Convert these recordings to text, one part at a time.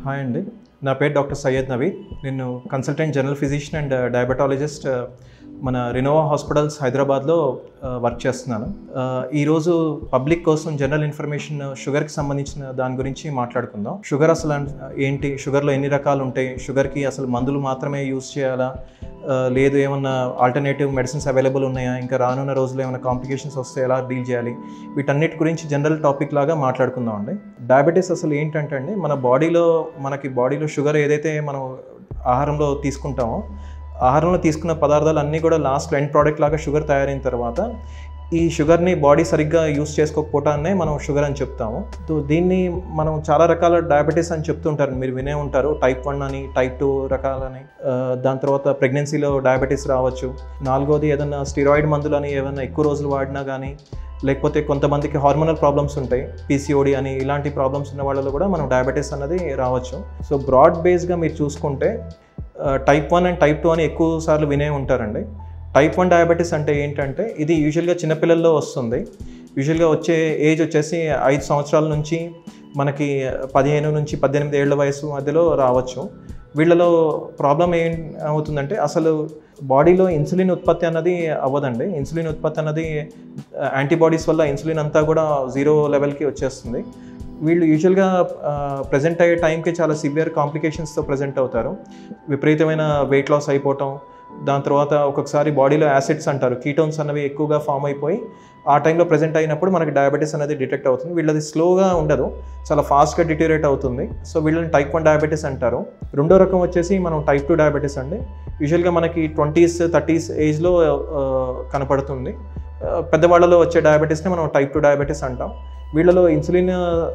hi అండి నా పేరు డాక్టర్ సయ్యద్ నవీద్ నేను consultant general physician and diabetologist మన రినోవా హాస్పిటల్స్ హైదరాబాద్లో వర్క్ చేస్తున్నాను ఆ, ఈరోజు పబ్లిక్ కోసం జనరల్ ఇన్ఫర్మేషన్ షుగర్కి సంబంధించిన దాని గురించి మాట్లాడుకుందాం షుగర్ అసలు అన్- ఏంటి షుగర్లో ఎన్ని రకాలు ఉంటాయి షుగర్కి అసలు మందులు మాత్రమే యూజ్ చేయాలా ఆ, లేదు ఏమన్నా ఆల్టర్నేటివ్ మెడిసిన్స్ అవైలబుల్ ఉన్నాయా ఇంకా రానున్న రోజుల్లో ఏమైనా కాంప్లికేషన్స్ వస్తే ఎలా డీల్ చేయాలి వీటన్నిటి గురించి జనరల్ టాపిక్ లాగా మాట్లాడుకుందాం అండి డయాబెటీస్ అసలు ఏంటంటే అండి మన బాడీలో మనకి బాడీలో షుగర్ ఏదైతే మనం ఆహారంలో తీసుకుంటామో ఆహారంలో తీసుకున్న పదార్థాలు అన్నీ కూడా లాస్ట్ ఎండ్ ప్రోడక్ట్ లాగా షుగర్ తయారైన తర్వాత ఈ షుగర్ని బాడీ సరిగ్గా యూస్ చేసుకోకపోవటాన్నే మనం షుగర్ అని చెప్తాము సో దీన్ని మనం చాలా రకాల డయాబెటీస్ అని చెప్తుంటారు మీరు వినే ఉంటారు టైప్ వన్ అని టైప్ టూ రకాలని ఆ, దాని తర్వాత ప్రెగ్నెన్సీలో డయాబెటీస్ రావచ్చు నాలుగోది ఏదైనా స్టిరాయిడ్ మందులు అని ఏదైనా ఎక్కువ రోజులు వాడినా కానీ లేకపోతే కొంతమందికి హార్మోనల్ ప్రాబ్లమ్స్ ఉంటాయి పీసీఓడి అని ఇలాంటి ప్రాబ్లమ్స్ ఉన్న వాళ్ళలో కూడా మనం డయాబెటీస్ అన్నది రావచ్చు సో బ్రాడ్ బేస్గా మీరు చూసుకుంటే type one and type two అని ఎక్కువ సార్లు వినే ఉంటారండి టైప్ వన్ డయాబెటీస్ అంటే ఏంటంటే ఇది యూజువల్గా చిన్నపిల్లల్లో వస్తుంది యూజువల్గా వచ్చే ఏజ్ వచ్చేసి ఐదు సంవత్సరాల నుంచి మనకి పదిహేను నుంచి పద్దెనిమిది ఏళ్ల వయసు మధ్యలో రావచ్చు వీళ్ళలో ప్రాబ్లం ఏం అవుతుందంటే అసలు బాడీలో ఇన్సులిన్ ఉత్పత్తి అన్నది అవ్వదండి ఇన్సులిన్ ఉత్పత్తి అన్నది యాంటీబాడీస్ వల్ల ఇన్సులిన్ అంతా కూడా జీరో లెవెల్కి వచ్చేస్తుంది వీళ్ళు యూజువల్గా ప్రజెంట్ అయ్యే టైంకి చాలా సివియర్ కాంప్లికేషన్స్తో ప్రజెంట్ అవుతారు విపరీతమైన వెయిట్ లాస్ అయిపోవటం దాని తర్వాత ఒక్కొక్కసారి బాడీలో యాసిడ్స్ అంటారు కీటోన్స్ అన్నవి ఎక్కువగా ఫామ్ అయిపోయి ఆ టైంలో ప్రజెంట్ అయినప్పుడు మనకి డయాబెటీస్ అనేది డిటెక్ట్ అవుతుంది వీళ్ళది స్లోగా ఉండదు చాలా ఫాస్ట్గా డిటేరేట్ అవుతుంది సో వీళ్ళని టైప్ వన్ డయాబెటీస్ అంటారు రెండో రకం వచ్చేసి మనం టైప్ టూ డయాబెటీస్ అండి యూజువల్గా మనకి ట్వంటీస్ థర్టీస్ ఏజ్లో కనపడుతుంది ఆ, పెద్దవాళ్ళలో వచ్చే డయాబెటీస్ని మనం టైప్ టూ డయాబెటీస్ అంటాం వీళ్ళలో ఇన్సులిన్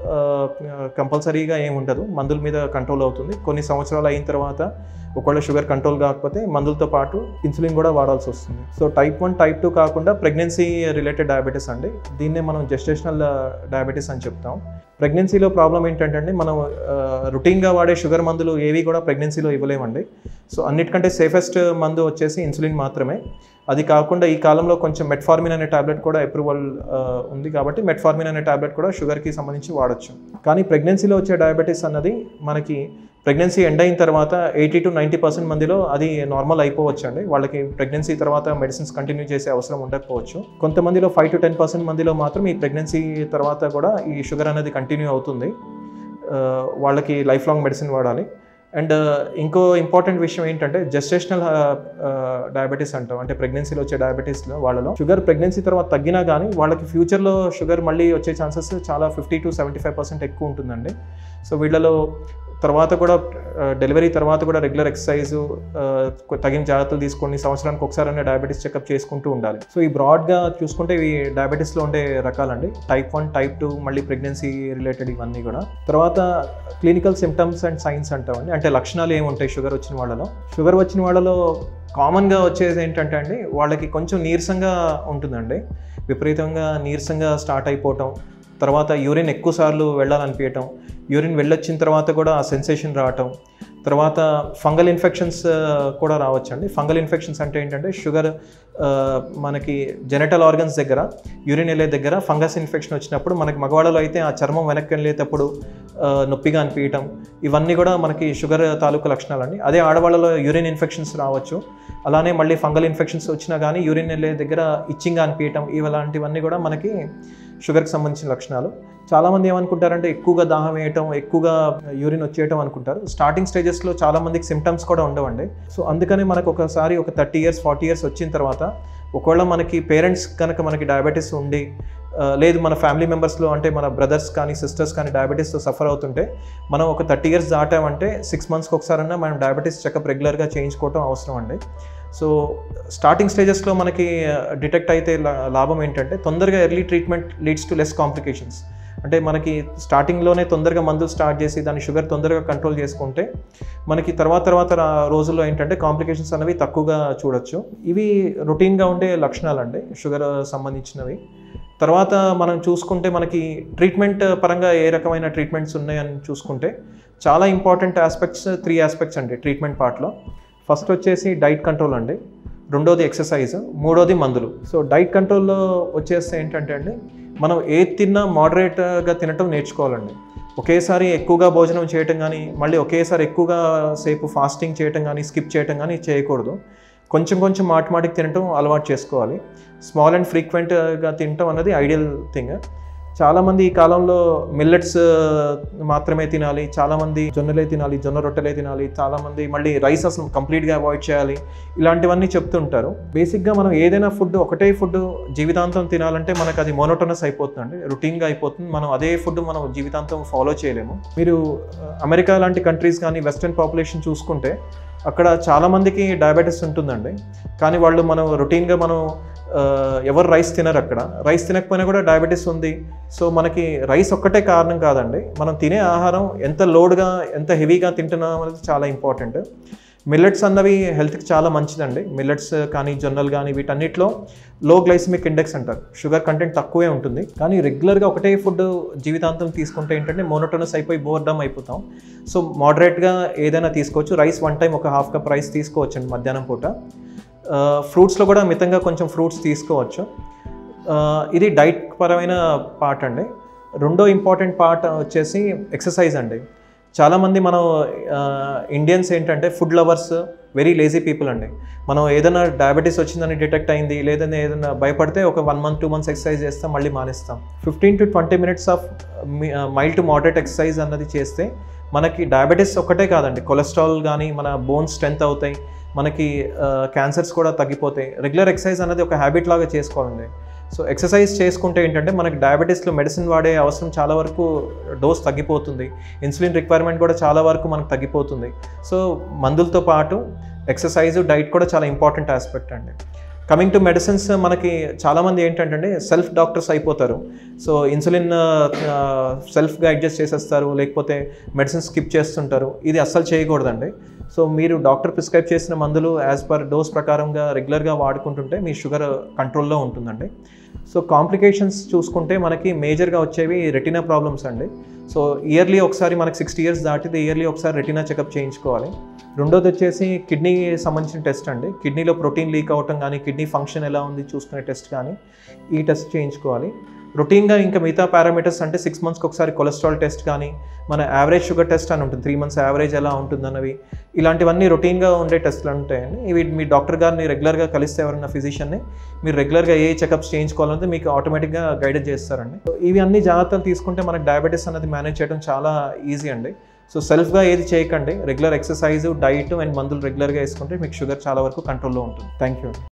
కంపల్సరీగా ఏమి ఉండదు మందుల మీద కంట్రోల్ అవుతుంది కొన్ని సంవత్సరాలు అయిన తర్వాత ఒకవేళ షుగర్ కంట్రోల్ కాకపోతే మందులతో పాటు ఇన్సులిన్ కూడా వాడాల్సి వస్తుంది so type one type two కాకుండా ప్రెగ్నెన్సీ రిలేటెడ్ డయాబెటీస్ అండి దీన్నే మనం జెస్టేషనల్ డయాబెటీస్ అని చెప్తాం ప్రెగ్నెన్సీలో ప్రాబ్లం ఏంటంటే అండి మనం రొటీన్గా వాడే షుగర్ మందులు ఏవి కూడా ప్రెగ్నెన్సీలో ఇవ్వలేమండి సో అన్నిటికంటే సేఫెస్ట్ మందు వచ్చేసి ఇన్సులిన్ మాత్రమే అది కాకుండా ఈ కాలంలో కొంచెం మెట్ఫార్మిన్ అనే టాబ్లెట్ కూడా అప్రూవల్ ఉంది కాబట్టి మెట్ఫార్మిన్ అనే టాబ్లెట్ కూడా షుగర్కి సంబంధించి వాడచ్చు కానీ ప్రెగ్నెన్సీలో వచ్చే డయాబెటీస్ అన్నది మనకి ప్రెగ్నెన్సీ ఎండ్ అయిన తర్వాత ఎయిటీ టు నైంటీ పర్సెంట్ మందిలో అది నార్మల్ అయిపోవచ్చు అండి వాళ్ళకి ప్రెగ్నెన్సీ తర్వాత మెడిసిన్స్ కంటిన్యూ చేసే అవసరం ఉండకపోవచ్చు కొంతమందిలో ఫైవ్ టు టెన్ పర్సెంట్ మందిలో మాత్రం ఈ ప్రెగ్నెన్సీ తర్వాత కూడా ఈ షుగర్ అనేది కంటిన్యూ అవుతుంది ఆ, వాళ్ళకి లైఫ్ లాంగ్ మెడిసిన్ వాడాలి అండ్ ఇంకో ఇంపార్టెంట్ విషయం ఏంటంటే జెస్టేషనల్ డయాబెటీస్ అంటాం అంటే ప్రెగ్నెన్సీలో వచ్చే డయాబెటీస్లో వాళ్ళలో షుగర్ ప్రెగ్నెన్సీ తర్వాత తగ్గినా కానీ వాళ్ళకి ఫ్యూచర్లో షుగర్ మళ్ళీ వచ్చే ఛాన్సెస్ చాలా fifty to seventy five percent ఎక్కువ ఉంటుందండి సో వీళ్ళలో తర్వాత కూడా డెలివరీ తర్వాత కూడా రెగ్యులర్ ఎక్సర్సైజ్ తగిన జాగ్రత్తలు తీసుకొని సంవత్సరానికి ఒకసారి డయాబెటీస్ చెకప్ చేసుకుంటూ ఉండాలి సో ఈ బ్రాడ్గా చూసుకుంటే ఇవి డయాబెటీస్లో ఉండే రకాలండి టైప్ వన్ టైప్ టూ మళ్ళీ ప్రెగ్నెన్సీ రిలేటెడ్ ఇవన్నీ కూడా తర్వాత క్లినికల్ సిమ్టమ్స్ అండ్ సైన్స్ అంటామండి అంటే లక్షణాలు ఏముంటాయి షుగర్ వచ్చిన వాళ్ళలో షుగర్ వచ్చిన వాళ్ళలో కామన్గా వచ్చేది ఏంటంటే అండి వాళ్ళకి కొంచెం నీరసంగా ఉంటుందండి విపరీతంగా నీరసంగా స్టార్ట్ అయిపోవటం తర్వాత యూరిన్ ఎక్కువ సార్లు వెళ్ళాలనిపించటం యూరిన్ వెళ్ళొచ్చిన తర్వాత కూడా ఆ సెన్సేషన్ రావటం తర్వాత ఫంగల్ ఇన్ఫెక్షన్స్ కూడా రావచ్చండి ఫంగల్ ఇన్ఫెక్షన్స్ అంటే ఏంటంటే షుగర్ మనకి జెనటల్ ఆర్గన్స్ దగ్గర యూరిన్ వెళ్ళే దగ్గర ఫంగస్ ఇన్ఫెక్షన్ వచ్చినప్పుడు మనకి మగవాళ్ళలో అయితే ఆ చర్మం వెనక్కి వెళ్ళేటప్పుడు ఆ, నొప్పిగా అనిపించటం ఇవన్నీ కూడా మనకి షుగర్ తాలూకు లక్షణాలండి అదే ఆడవాళ్ళలో యూరిన్ ఇన్ఫెక్షన్స్ రావచ్చు అలానే మళ్ళీ ఫంగల్ ఇన్ఫెక్షన్స్ వచ్చినా కానీ యూరిన్ వెళ్ళే దగ్గర ఇచ్చింగ్గా అనిపించటం ఇలాంటివన్నీ కూడా మనకి షుగర్కి సంబంధించిన లక్షణాలు చాలామంది ఏమనుకుంటారంటే ఎక్కువగా దాహం వేయటం ఎక్కువగా యూరిన్ వచ్చేయటం అనుకుంటారు స్టార్టింగ్ స్టేజెస్లో చాలా మందికి సిమ్టమ్స్ కూడా ఉండవండి సో అందుకని మనకు ఒకసారి ఒక థర్టీ ఇయర్స్ ఫార్టీ ఇయర్స్ వచ్చిన తర్వాత ఒకవేళ మనకి పేరెంట్స్ కనుక మనకి డయాబెటీస్ ఉండి ఆ, లేదు మన ఫ్యామిలీ మెంబర్స్లో అంటే మన బ్రదర్స్ కానీ సిస్టర్స్ కానీ డయాబెటీస్తో సఫర్ అవుతుంటే మనం ఒక థర్టీ ఇయర్స్ దాటామంటే సిక్స్ మంత్స్కి ఒకసారన్నా మనం డయాబెటీస్ చెకప్ రెగ్యులర్గా చేయించుకోవటం అవసరం అండి సో స్టార్టింగ్ స్టేజెస్లో మనకి డిటెక్ట్ అయితే లా- లాభం ఏంటంటే తొందరగా early treatment leads to less complications అంటే మనకి స్టార్టింగ్లోనే తొందరగా మందులు స్టార్ట్ చేసి దాని షుగర్ తొందరగా కంట్రోల్ చేసుకుంటే మనకి తర్వాత తర్వాత రా- రోజుల్లో ఏంటంటే కాంప్లికేషన్స్ అనేవి తక్కువగా చూడొచ్చు ఇవి రొటీన్గా ఉండే లక్షణాలండి షుగర్ సంబంధించినవి తర్వాత మనం చూసుకుంటే మనకి ట్రీట్మెంట్ పరంగా ఏ రకమైన ట్రీట్మెంట్స్ ఉన్నాయని చూసుకుంటే చాలా ఇంపార్టెంట్ ఆస్పెక్ట్స్ త్రీ ఆస్పెక్ట్స్ అండి ట్రీట్మెంట్ పార్ట్లో ఫస్ట్ వచ్చేసి డైట్ కంట్రోల్ అండి రెండోది ఎక్సర్సైజ్ మూడోది మందులు సో డైట్ కంట్రోల్లో వచ్చేస్తే ఏంటంటే అండి మనం ఏది తిన్నా మోడరేట్గా తినటం నేర్చుకోవాలండి ఒకేసారి ఎక్కువగా భోజనం చేయటం కానీ మళ్ళీ ఒకేసారి ఎక్కువగా సేపు ఫాస్టింగ్ చేయటం కానీ స్కిప్ చేయటం కానీ చేయకూడదు కొంచెం కొంచెం మాటి మాటికి తినటం అలవాటు చేసుకోవాలి స్మాల్ అండ్ ఫ్రీక్వెంట్గా తినటం అన్నది ఐడియల్ థింగ్ చాలామంది ఈ కాలంలో మిల్లెట్స్ మాత్రమే తినాలి చాలామంది జొన్నలే తినాలి జొన్న రొట్టెలే తినాలి చాలామంది మళ్ళీ రైస్ అసలు కంప్లీట్గా అవాయిడ్ చేయాలి ఇలాంటివన్నీ చెప్తుంటారు బేసిక్గా మనం ఏదైనా ఫుడ్ ఒకటే ఫుడ్ జీవితాంతం తినాలంటే మనకు అది మోనోటోనస్ అయిపోతుందండి రొటీన్గా అయిపోతుంది మనం అదే ఫుడ్ మనం జీవితాంతం ఫాలో చేయలేము మీరు ఆ, అమెరికా లాంటి కంట్రీస్ కానీ వెస్ట్రన్ పాపులేషన్ చూసుకుంటే అక్కడ చాలామందికి డయాబెటీస్ ఉంటుందండి కానీ వాళ్ళు మనం రొటీన్గా మనం ఆ, ఎవరు రైస్ తినరు అక్కడ రైస్ తినకపోయినా కూడా డయాబెటీస్ ఉంది సో మనకి రైస్ ఒక్కటే కారణం కాదండి మనం తినే ఆహారం ఎంత లోడ్గా ఎంత హెవీగా తింటున్నాం అనేది చాలా ఇంపార్టెంట్ మిల్లెట్స్ అన్నవి హెల్త్కి చాలా మంచిదండి మిల్లెట్స్ కానీ జొన్నలు కానీ వీటన్నిటిలో లో గ్లైసమిక్ ఇండెక్స్ అంటారు షుగర్ కంటెంట్ తక్కువే ఉంటుంది కానీ రెగ్యులర్గా ఒకటే ఫుడ్ జీవితాంతం తీసుకుంటే ఏంటంటే మోనోటోనస్ అయిపోయి బోర్డమ్ అయిపోతాం సో మోడరేట్గా ఏదైనా తీసుకోవచ్చు రైస్ వన్ టైం ఒక హాఫ్ కప్ రైస్ తీసుకోవచ్చు అండి మధ్యాహ్నం పూట ఫ్రూట్స్లో కూడా మితంగా కొంచెం ఫ్రూట్స్ తీసుకోవచ్చు ఆ, ఇది డైట్ పరమైన పార్ట్ అండి రెండో ఇంపార్టెంట్ పార్ట్ వచ్చేసి ఎక్సర్సైజ్ అండి చాలామంది మనం ఇండియన్స్ ఏంటంటే food lovers very lazy people అండి మనం ఏదైనా డయాబెటీస్ వచ్చిందని డిటెక్ట్ అయింది లేదని ఏదైనా భయపడితే ఒక one month two months exercise చేస్తాం మళ్ళీ మానేస్తాం fifteen to twenty minutes of mild to moderate exercise అన్నది చేస్తే మనకి డయాబెటీస్ ఒకటే కాదండి కొలెస్ట్రాల్ కానీ మన బోన్స్ స్ట్రెంత్ అవుతాయి మనకి క్యాన్సర్స్ కూడా తగ్గిపోతాయి రెగ్యులర్ ఎక్సర్సైజ్ అనేది ఒక హ్యాబిట్ లాగా చేసుకోవాలండి సో ఎక్సర్సైజ్ చేసుకుంటే ఏంటంటే మనకి డయాబెటీస్లో మెడిసిన్ వాడే అవసరం చాలా వరకు డోస్ తగ్గిపోతుంది ఇన్సులిన్ రిక్వైర్మెంట్ కూడా చాలా వరకు మనకు తగ్గిపోతుంది సో మందులతో పాటు ఎక్సర్సైజ్ డైట్ కూడా చాలా ఇంపార్టెంట్ ఆస్పెక్ట్ అండి కమింగ్ టు మెడిసిన్స్ మనకి చాలామంది ఏంటంటే సెల్ఫ్ డాక్టర్స్ అయిపోతారు సో ఇన్సులిన్ సెల్ఫ్గా అడ్జస్ట్ చేసేస్తారు లేకపోతే మెడిసిన్ స్కిప్ చేస్తుంటారు ఇది అస్సలు చేయకూడదండి సో మీరు డాక్టర్ ప్రిస్క్రైబ్ చేసిన మందులు యాజ్ పర్ డోస్ ప్రకారంగా రెగ్యులర్గా వాడుకుంటుంటే మీ షుగర్ కంట్రోల్లో ఉంటుందండి సో కాంప్లికేషన్స్ చూసుకుంటే మనకి మేజర్గా వచ్చేవి రెటినా ప్రాబ్లమ్స్ అండి సో ఇయర్లీ ఒకసారి మనకి సిక్స్టీ ఇయర్స్ దాటితే ఇయర్లీ ఒకసారి రెటినా చెకప్ చేయించుకోవాలి రెండోది వచ్చేసి కిడ్నీ సంబంధించిన టెస్ట్ అండి కిడ్నీలో ప్రోటీన్ లీక్ అవటం కానీ కిడ్నీ ఫంక్షన్ ఎలా ఉంది చూసుకునే టెస్ట్ కానీ ఈ టెస్ట్ చేయించుకోవాలి రొటీన్గా ఇంకా మిగతా పారామీటర్స్ అంటే సిక్స్ మంత్స్కి ఒకసారి కొలెస్ట్రాల్ టెస్ట్ కానీ మన యావరేజ్ షుగర్ టెస్ట్ అని ఉంటుంది త్రీ మంత్స్ యావరేజ్ ఎలా ఉంటుందన్నవి ఇలాంటివన్నీ రొటీన్గా ఉండే టెస్ట్లు ఉంటాయండి ఇవి మీ డాక్టర్ గారిని రెగ్యులర్గా కలిస్తే ఎవరైనా ఫిజిషియన్ని మీరు రెగ్యులర్గా ఏ చెకప్స్ చేయించుకోవాలంటే మీకు ఆటోమేటిక్గా గైడెడ్ చేస్తారండి సో ఇవి అన్ని జాగ్రత్తలు తీసుకుంటే మనకి డయాబెటీస్ అనేది మేనేజ్ చేయడం చాలా ఈజీ అండి సో సెల్ఫ్గా ఏది చేయకండి రెగ్యులర్ ఎక్సర్సైజ్ డైట్ అండ్ మందులు రెగ్యులర్గా వేసుకుంటే మీకు షుగర్ చాలా వరకు కంట్రోల్లో ఉంటుంది థ్యాంక్ యూ